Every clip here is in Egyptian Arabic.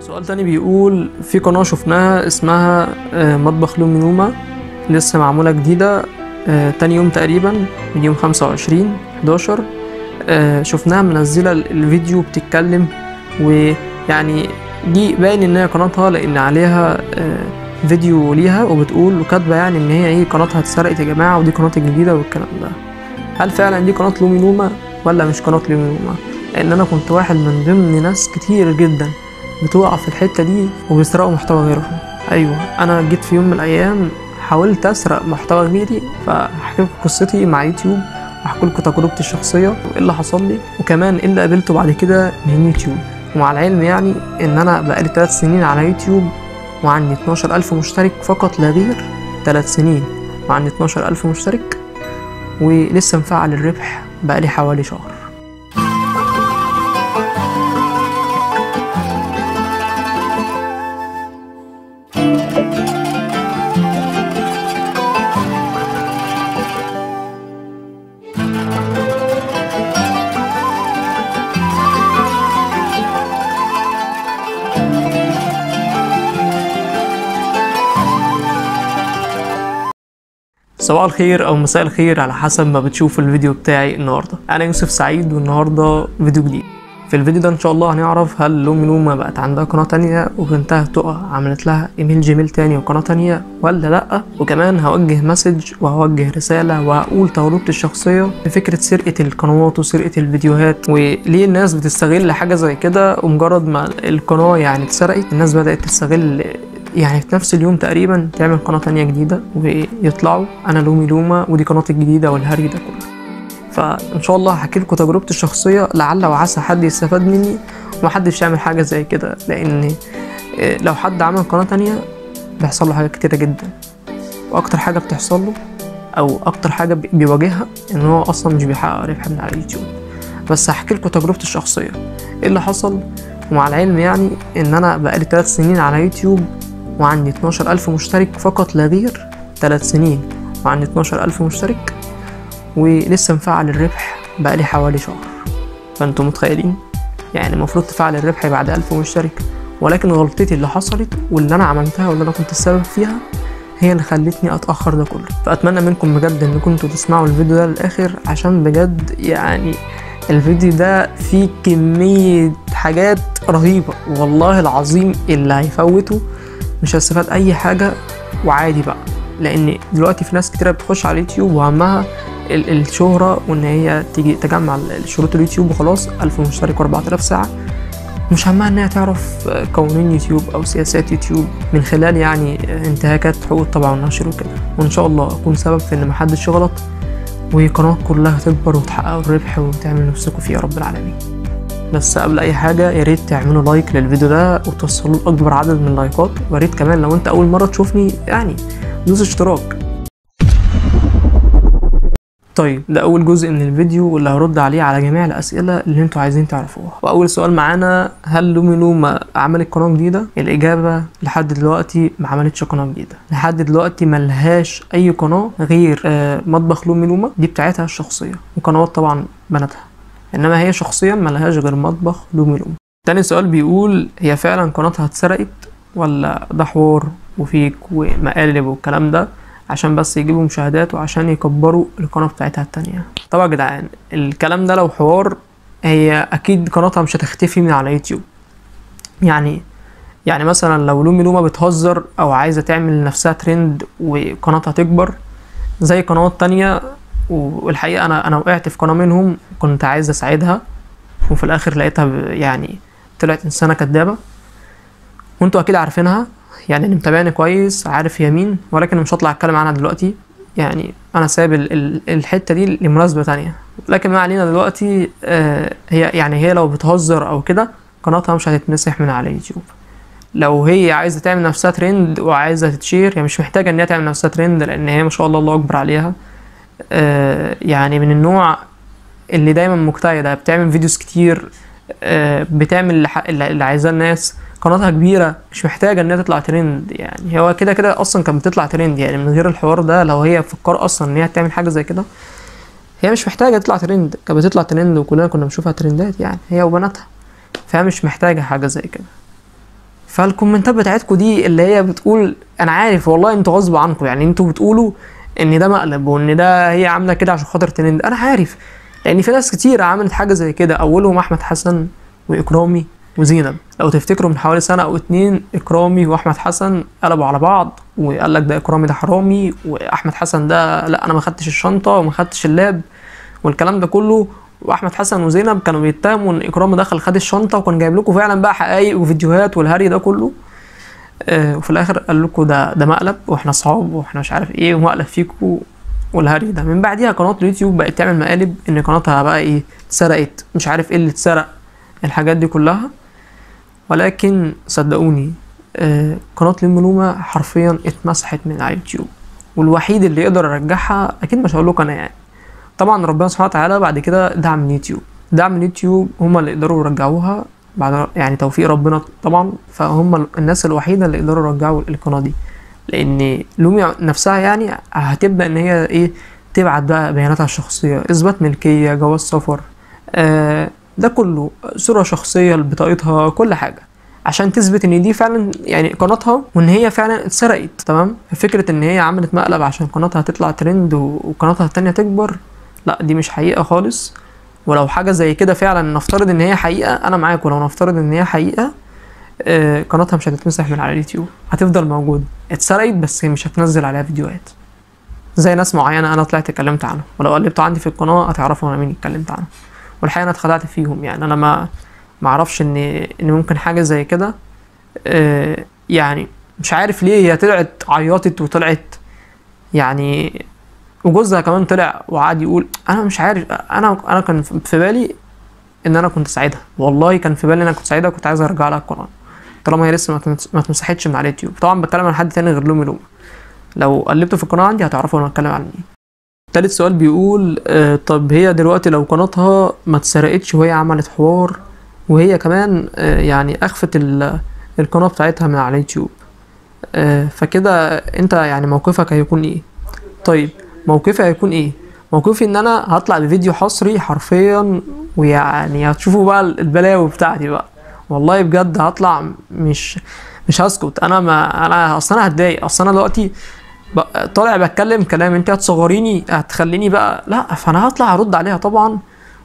سؤال تاني بيقول في قناة شفناها اسمها آه، مطبخ لومي نوما لسه معمولة جديدة آه، تاني يوم تقريبا من يوم خمسة وعشرين حداشر شفناها منزلة ال- الفيديو بتتكلم ويعني دي باين ان هي قناتها لان عليها آه، فيديو ليها وبتقول وكاتبة يعني ان هي ايه قناتها اتسرقت يا جماعة ودي قناتي الجديدة والكلام ده هل فعلا دي قناة لومي نوما ولا مش قناة لومي نوما لان انا كنت واحد من ضمن ناس كتير جدا بتقع في الحتة دي وبيسرقوا محتوى غيرهم ايوه انا جيت في يوم من الايام حاولت اسرق محتوى غيري فاحكي لكم قصتي مع يوتيوب واحكي لكم تجربتي الشخصيه وايه اللي حصل لي وكمان ايه اللي قابلته بعد كده من يوتيوب ومع العلم يعني ان انا بقالي 3 سنين على يوتيوب وعندي 12000 مشترك فقط لا غير 3 سنين وعندي 12000 مشترك ولسه مفعل الربح بقالي حوالي شهر صباح الخير او مساء الخير على حسب ما بتشوف الفيديو بتاعي النهارده انا يوسف سعيد والنهارده فيديو جديد في الفيديو ده ان شاء الله هنعرف هل لومي نوما بقت عندها قناه تانية وبنتها تقع عملت لها ايميل جيميل تاني وقناه تانية ولا لا وكمان هوجه مسج وهوجه رساله وهقول تجربتي الشخصيه في فكره سرقه القنوات وسرقه الفيديوهات وليه الناس بتستغل حاجه زي كده ومجرد ما القناه يعني اتسرقت الناس بدات تستغل يعني في نفس اليوم تقريبا تعمل قناة تانية جديدة ويطلعوا أنا لومي لوما ودي قناتي الجديدة والهري ده كله فإن شاء الله هحكي لكم تجربتي الشخصية لعل وعسى حد يستفاد مني ومحدش يعمل حاجة زي كده لأن إيه، لو حد عمل قناة تانية بيحصل له حاجات كتيرة جدا وأكتر حاجة بتحصل له أو أكتر حاجة بي- بيواجهها إن هو أصلا مش بيحقق ربح من على اليوتيوب بس هحكي لكم تجربتي الشخصية إيه اللي حصل ومع العلم يعني إن أنا بقالي 3 سنين على يوتيوب وعندي 12000 مشترك فقط لا غير 3 سنين وعندي 12000 مشترك ولسه مفعل الربح بقالي حوالي شهر فانتوا متخيلين يعني المفروض تفعل الربح بعد 1000 مشترك ولكن غلطتي اللي حصلت واللي انا عملتها واللي انا كنت السبب فيها هي اللي خلتني اتاخر ده كله فاتمنى منكم بجد ان كنتوا تسمعوا الفيديو ده للاخر عشان بجد يعني الفيديو ده فيه كمية حاجات رهيبة والله العظيم اللي هيفوته مش هيستفاد اي حاجة وعادي بقى لان دلوقتي في ناس كتيرة بتخش على اليوتيوب وهمها ال- الشهرة وان هي تيجي تجمع ال- شروط اليوتيوب وخلاص ألف مشترك و4000 ساعة مش همها ان هي تعرف قوانين يوتيوب او سياسات يوتيوب من خلال يعني انتهاكات حقوق الطبع والنشر وكده وان شاء الله اكون سبب في ان محدش يغلط والقناة كلها تكبر وتحققوا الربح وتعمل نفسكم فيه يا رب العالمين بس قبل اي حاجه يا ريت تعملوا لايك للفيديو ده وتوصلوا لاكبر عدد من اللايكات ويا ريت كمان لو انت اول مره تشوفني يعني دوس اشتراك طيب ده اول جزء من الفيديو واللي هرد عليه على جميع الاسئله اللي انتوا عايزين تعرفوها واول سؤال معانا هل لومي لوما عملت قناه جديده الاجابه لحد دلوقتي ما عملتش قناه جديده لحد دلوقتي ملهاش اي قناه غير آه، مطبخ لومي لوما دي بتاعتها الشخصيه وقنوات طبعا بناتها انما هي شخصيا ملهاش غير مطبخ لومي لومي تاني سؤال بيقول هي فعلا قناتها اتسرقت ولا ده حوار وفيك ومقالب والكلام ده عشان بس يجيبوا مشاهدات وعشان يكبروا القناة بتاعتها التانية طبعا يا جدعان الكلام ده لو حوار هي اكيد قناتها مش هتختفي من على يوتيوب يعني يعني مثلا لو لومي لوما بتهزر او عايزة تعمل لنفسها ترند وقناتها تكبر زي قنوات تانية والحقيقة انا انا وقعت في قناة منهم كنت عايز اساعدها وفي الاخر لقيتها ب- يعني طلعت انسانة كدابة وانتوا اكيد عارفينها يعني اللي متابعني كويس عارف هي مين ولكن مش هطلع اتكلم عنها دلوقتي يعني انا سايب ال- ال- الحته دي لمناسبه تانية لكن ما علينا دلوقتي آه هي يعني هي لو بتهزر او كده قناتها مش هتتمسح من على اليوتيوب لو هي عايزه تعمل نفسها ترند وعايزه تتشير هي مش محتاجه ان هي تعمل نفسها ترند لان هي ما شاء الله الله اكبر عليها آه يعني من النوع اللي دايما مجتهده بتعمل فيديوز كتير آه بتعمل اللي ح- اللي اللي عايزاه الناس قناتها كبيره مش محتاجه ان هي تطلع ترند يعني هو كده كده اصلا كانت بتطلع ترند يعني من غير الحوار ده لو هي مفكره اصلا ان هي تعمل حاجه زي كده هي مش محتاجه تطلع ترند كانت بتطلع ترند وكلنا كنا بنشوفها ترندات يعني هي وبناتها فهي مش محتاجه حاجه زي كده فالكومنتات بتاعتكم دي اللي هي بتقول انا عارف والله انتوا غصب عنكم يعني انتوا بتقولوا ان ده مقلب وان ده هي عامله كده عشان خاطر ترند انا عارف لان في ناس كتير عملت حاجه زي كده اولهم احمد حسن واكرامي وزينب لو تفتكروا من حوالي سنه او اتنين اكرامي واحمد حسن قلبوا على بعض وقال لك ده اكرامي ده حرامي واحمد حسن ده لا انا ما خدتش الشنطه وما خدتش اللاب والكلام ده كله واحمد حسن وزينب كانوا بيتهموا ان اكرامي دخل خد الشنطه وكان جايب لكم فعلا بقى حقائق وفيديوهات والهري ده كله آه وفي الاخر قال لكم ده ده مقلب واحنا اصحاب واحنا مش عارف ايه ومقلب فيكم والهري ده من بعديها قناه اليوتيوب بقت تعمل مقالب ان قناتها بقى ايه اتسرقت مش عارف ايه اللي اتسرق الحاجات دي كلها ولكن صدقوني آه قناه الملومه حرفيا اتمسحت من على اليوتيوب والوحيد اللي يقدر يرجعها اكيد مش هقول لكم انا يعني طبعا ربنا سبحانه وتعالى بعد كده دعم اليوتيوب دعم اليوتيوب هما اللي يقدروا يرجعوها بعد يعني توفيق ربنا طبعا فهم الناس الوحيده اللي يقدروا يرجعوا القناه دي لان لومي نفسها يعني هتبدا ان هي ايه تبعت بقى بياناتها الشخصيه اثبات ملكيه جواز سفر آه ده كله صوره شخصيه لبطاقتها كل حاجه عشان تثبت ان دي فعلا يعني قناتها وان هي فعلا اتسرقت تمام فكره ان هي عملت مقلب عشان قناتها تطلع ترند وقناتها التانية تكبر لا دي مش حقيقه خالص ولو حاجه زي كده فعلا نفترض ان هي حقيقه انا معاك ولو نفترض ان هي حقيقه آه قناتها مش هتتمسح من على اليوتيوب هتفضل موجوده اتسرقت بس مش هتنزل عليها فيديوهات زي ناس معينه انا طلعت اتكلمت عنها ولو قلبتوا عندي في القناه هتعرفوا انا مين اتكلمت عنه والحقيقه انا اتخدعت فيهم يعني انا ما ما اعرفش ان ان ممكن حاجه زي كده آه يعني مش عارف ليه هي طلعت عيطت وطلعت يعني وجوزها كمان طلع وقعد يقول انا مش عارف انا انا كان في بالي ان انا كنت سعيدها والله كان في بالي ان انا كنت سعيدها كنت عايز ارجع لها القناه طالما هي لسه ما اتمسحتش من على اليوتيوب طبعا بتكلم عن حد تاني غير لومي لومي لو قلبتوا في القناه عندي هتعرفوا انا بتكلم عن مين تالت سؤال بيقول آه طب هي دلوقتي لو قناتها ما اتسرقتش وهي عملت حوار وهي كمان آه يعني اخفت القناه بتاعتها من على اليوتيوب آه فكده انت يعني موقفك هيكون ايه طيب موقفي هيكون ايه موقفي ان انا هطلع بفيديو حصري حرفيا ويعني هتشوفوا بقى البلاوي بتاعتي بقى والله بجد هطلع مش مش هسكت انا ما انا اصلا انا هتضايق اصلا انا دلوقتي طالع بتكلم كلام انت هتصغريني هتخليني بقى لا فانا هطلع ارد عليها طبعا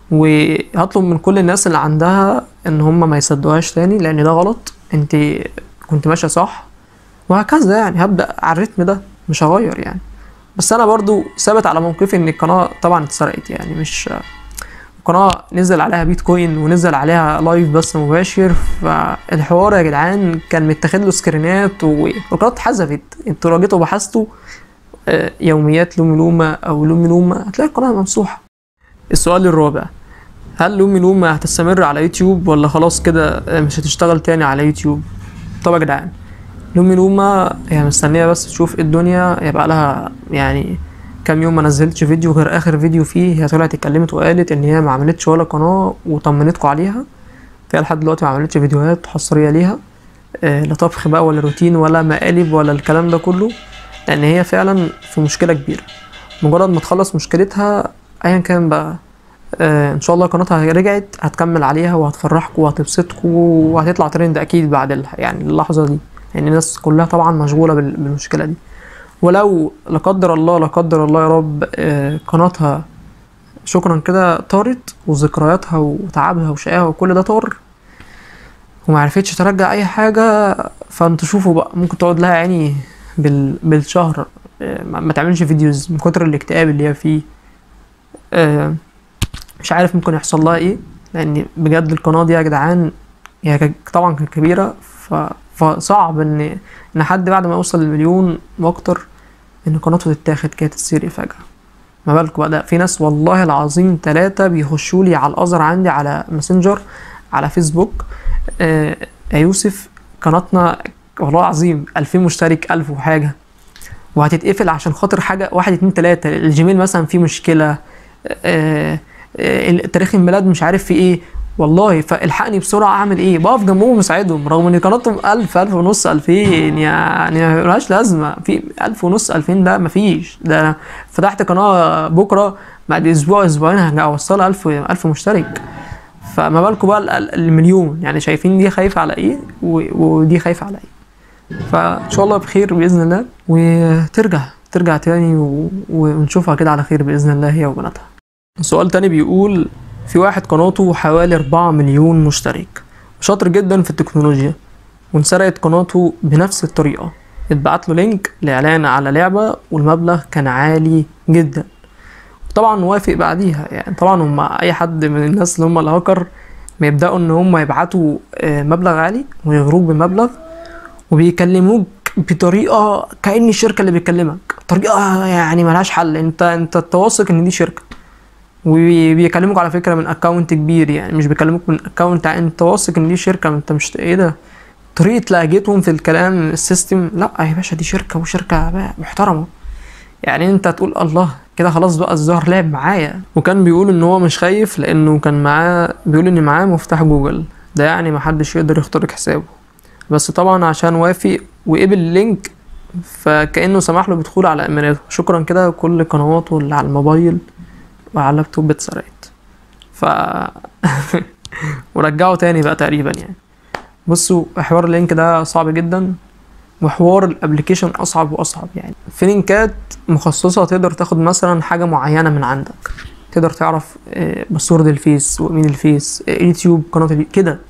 وهطلب من كل الناس اللي عندها ان هم ما يصدقوهاش تاني لان ده غلط انت كنت ماشيه صح وهكذا يعني هبدا على الريتم ده مش هغير يعني بس انا برضو ثابت على موقفي ان القناه طبعا اتسرقت يعني مش القناه نزل عليها بيتكوين ونزل عليها لايف بس مباشر فالحوار يا جدعان كان متاخد له سكرينات والقناه اتحذفت انتوا لو جيتوا بحثتوا يوميات لومي لوما او لومي لوما هتلاقي القناه ممسوحه السؤال الرابع هل لومي لوما هتستمر على يوتيوب ولا خلاص كده مش هتشتغل تاني على يوتيوب طب يا جدعان لومي لوما هي مستنيه بس تشوف الدنيا يبقى لها يعني كام يوم ما نزلتش فيديو غير اخر فيديو فيه هي طلعت اتكلمت وقالت ان هي ما عملتش ولا قناه وطمنتكم عليها فهي لحد دلوقتي ما عملتش فيديوهات حصريه ليها آه لا طبخ بقى ولا روتين ولا مقالب ولا الكلام ده كله لان هي فعلا في مشكله كبيره مجرد ما تخلص مشكلتها ايا كان بقى آه ان شاء الله قناتها رجعت هتكمل عليها وهتفرحكم وهتبسطكم وهتطلع ترند اكيد بعد يعني اللحظه دي لان يعني الناس كلها طبعا مشغوله بالمشكله دي ولو لا قدر الله لا قدر الله يا رب آه قناتها شكرا كده طارت وذكرياتها وتعبها وشقاها وكل ده طار ومعرفتش ترجع اي حاجه فانتوا شوفوا بقى ممكن تقعد لها يعني بال... بالشهر آه ما تعملش فيديوز من كتر الاكتئاب اللي هي فيه آه مش عارف ممكن يحصل لها ايه لان بجد القناه دي يا جدعان هي طبعا كانت كبيره ف فصعب ان ان حد بعد ما يوصل للمليون واكتر ان قناته تتاخد كده تتسرق فجأة ما بالكم بقى ده في ناس والله العظيم تلاتة بيخشوا لي على الازر عندي على ماسنجر على فيسبوك آه يا يوسف قناتنا والله العظيم 2000 مشترك 1000 وحاجة وهتتقفل عشان خاطر حاجة واحد اتنين تلاتة الجيميل مثلا فيه مشكلة آه آه تاريخ الميلاد مش عارف في ايه والله فالحقني بسرعه اعمل ايه بقف جنبهم ومساعدهم رغم ان قناتهم 1000 1000 ونص 2000 يعني ما لهاش لازمه في 1000 ونص 2000 ده مفيش ده فتحت قناه بكره بعد اسبوع اسبوعين هوصلها 1000 1000 مشترك فما بالكم بقى ال- ال- المليون يعني شايفين دي خايفه على ايه و- ودي خايفه على ايه فان شاء الله بخير باذن الله وترجع ترجع تاني و... ونشوفها كده على خير باذن الله هي وبناتها سؤال تاني بيقول في واحد قناته حوالي 4 مليون مشترك شاطر جدا في التكنولوجيا وانسرقت قناته بنفس الطريقة اتبعت له لينك لإعلان على لعبة والمبلغ كان عالي جدا طبعا وافق بعديها يعني طبعا هم أي حد من الناس اللي هم الهاكر بيبدأوا إن هم يبعتوا آه، مبلغ عالي ويغروك بمبلغ وبيكلموك بطريقة كأن الشركة اللي بتكلمك طريقة يعني ملهاش حل انت انت واثق ان دي شركة وبيكلموك على فكرة من اكونت كبير يعني مش بيكلموك من اكونت انت واثق ان دي شركة انت مش ايه ده طريقة لهجتهم في الكلام السيستم لا يا باشا دي شركة وشركة بقى محترمة يعني انت تقول الله كده خلاص بقى الظاهر لعب معايا وكان بيقول ان هو مش خايف لانه كان معاه بيقول ان معاه مفتاح جوجل ده يعني محدش يقدر يخترق حسابه بس طبعا عشان وافق وقبل اللينك فكأنه سمح له بدخول على ايميلاته شكرا كده كل قنواته اللي على الموبايل وعلى اللابتوب اتسرقت ف ورجعه تاني بقى تقريبا يعني بصوا حوار اللينك ده صعب جدا وحوار الابلكيشن اصعب واصعب يعني في لينكات مخصصه تقدر تاخد مثلا حاجه معينه من عندك تقدر تعرف آه، باسورد الفيس ومين الفيس آه، يوتيوب قناه اليو- كده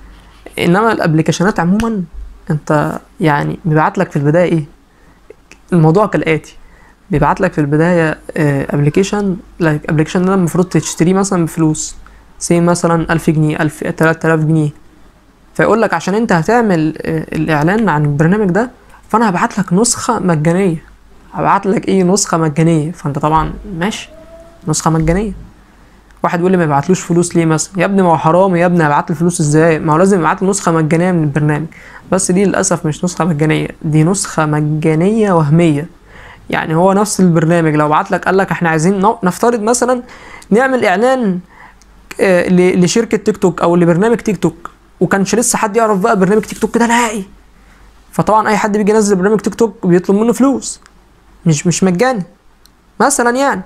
انما الابلكيشنات عموما انت يعني بيبعت لك في البدايه ايه الموضوع كالاتي بيبعت لك في البدايه ابلكيشن الابلكيشن ده المفروض تشتريه مثلا بفلوس سي مثلا 1000 جنيه 1000 3000 جنيه فيقول لك عشان انت هتعمل آه، الاعلان عن البرنامج ده فانا هبعت لك نسخه مجانيه هبعت لك ايه نسخه مجانيه فانت طبعا ماشي نسخه مجانيه واحد يقول لي ما يبعتلوش فلوس ليه مثلا يا ابني ما هو حرام يا ابني هبعت له فلوس ازاي ما هو لازم يبعت له نسخه مجانيه من البرنامج بس دي للاسف مش نسخه مجانيه دي نسخه مجانيه وهميه يعني هو نفس البرنامج لو بعت لك قال لك احنا عايزين نو- نفترض مثلا نعمل اعلان آه، ل- لشركه تيك توك او لبرنامج تيك توك وكانش لسه حد يعرف بقى برنامج تيك توك ده نهائي فطبعا اي حد بيجي ينزل برنامج تيك توك بيطلب منه فلوس مش مش مجاني مثلا يعني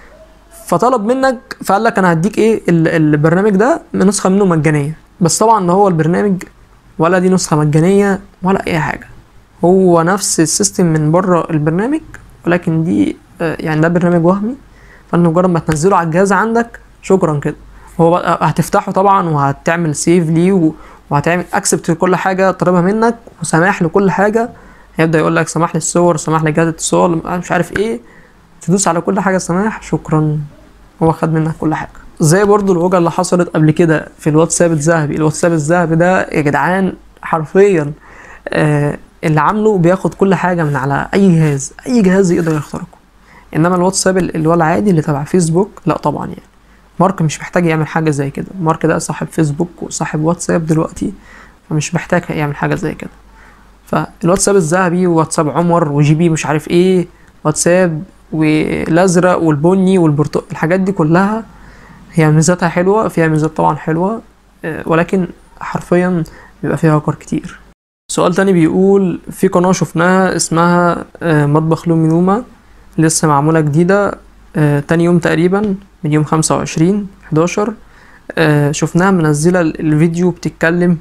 فطلب منك فقال لك انا هديك ايه ال- البرنامج ده نسخه منه مجانيه بس طبعا ده هو البرنامج ولا دي نسخه مجانيه ولا اي حاجه هو نفس السيستم من بره البرنامج ولكن دي آه، يعني ده برنامج وهمي فانت مجرد ما تنزله على الجهاز عندك شكرا كده هو بقى هتفتحه طبعا وهتعمل سيف ليه و- وهتعمل اكسبت لكل حاجه طالبها منك وسماح لكل حاجه هيبدا يقول لك سماح للصور سماح لجهاز الاتصال مش عارف ايه تدوس على كل حاجه سماح شكرا هو خد منك كل حاجه زي برضو الوجهه اللي حصلت قبل كده في الواتساب الذهبي الواتساب الذهبي ده يا جدعان حرفيا آه اللي عامله بياخد كل حاجه من على اي جهاز اي جهاز يقدر يخترقه انما الواتساب ال- اللي هو العادي اللي تبع فيسبوك لا طبعا يعني مارك مش محتاج يعمل حاجه زي كده مارك ده صاحب فيسبوك وصاحب واتساب دلوقتي فمش محتاج يعمل حاجه زي كده فالواتساب الذهبي وواتساب عمر وجي بي مش عارف ايه واتساب والازرق والبني والبرتقال الحاجات دي كلها هي ميزاتها حلوه فيها ميزات طبعا حلوه آه، ولكن حرفيا بيبقى فيها هاكر كتير سؤال تاني بيقول في قناة شفناها اسمها آه، مطبخ لومي لوما لسه معمولة جديدة آه، تاني يوم تقريبا من يوم خمسة وعشرين حداشر شفناها منزلة ال- الفيديو بتتكلم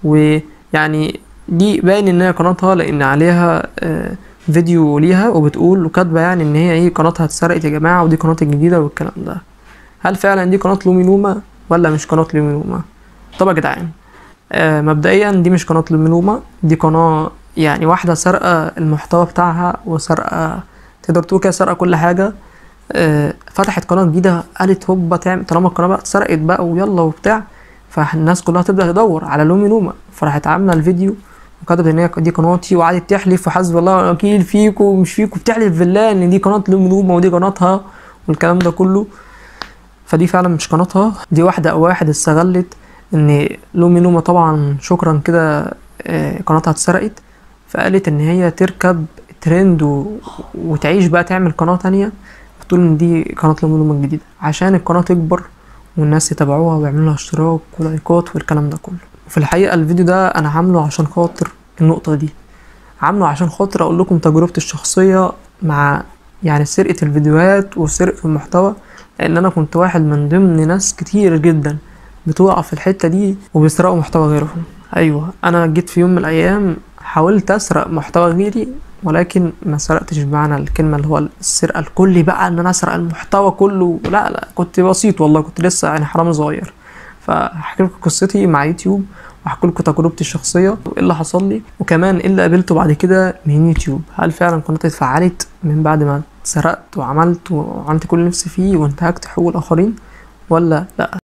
ويعني دي باين ان هي قناتها لان عليها آه، فيديو ليها وبتقول وكاتبة يعني ان هي ايه قناتها اتسرقت يا جماعة ودي قناتي الجديدة والكلام ده هل فعلا دي قناة لومي لوما ولا مش قناة لومي لوما طب يا جدعان آه، مبدئيا دي مش قناة لومينوما دي قناة يعني واحدة سارقة المحتوى بتاعها وسارقة تقدر تقول كده سارقة كل حاجة آه، فتحت قناة جديدة قالت هوبا تعمل طالما القناة بقى اتسرقت بقى ويلا وبتاع فالناس كلها تبدأ تدور على لومينوما فراحت عاملة الفيديو وكتبت ان هي دي قناتي وقعدت تحلف وحسبي الله ونعم الوكيل فيكم ومش فيكم بتحلف بالله ان دي قناة لومينوما ودي قناتها والكلام ده كله فدي فعلا مش قناتها دي واحدة او واحد استغلت ان لومي لوما طبعا شكرا كده آه، قناتها اتسرقت فقالت ان هي تركب ترند و... وتعيش بقى تعمل قناة تانية وتقول ان دي قناة لومي لوما الجديدة عشان القناة تكبر والناس يتابعوها ويعملوا لها اشتراك ولايكات والكلام ده كله وفي الحقيقة الفيديو ده انا عامله عشان خاطر النقطة دي عامله عشان خاطر اقول لكم تجربتي الشخصية مع يعني سرقة الفيديوهات وسرقة المحتوى لان انا كنت واحد من ضمن ناس كتير جدا بتقع في الحته دي وبيسرقوا محتوى غيرهم ايوه انا جيت في يوم من الايام حاولت اسرق محتوى غيري ولكن ما سرقتش بمعنى الكلمه اللي هو السرقه الكلي بقى ان انا اسرق المحتوى كله لا لا كنت بسيط والله كنت لسه يعني حرامي صغير فاحكي لكم قصتي مع يوتيوب واحكي لكم تجربتي الشخصيه وايه اللي حصل لي وكمان ايه اللي قابلته بعد كده من يوتيوب هل فعلا قناتي اتفعلت من بعد ما اتسرقت وعملت وعملت كل اللي نفسي فيه وانتهكت حقوق الاخرين ولا لا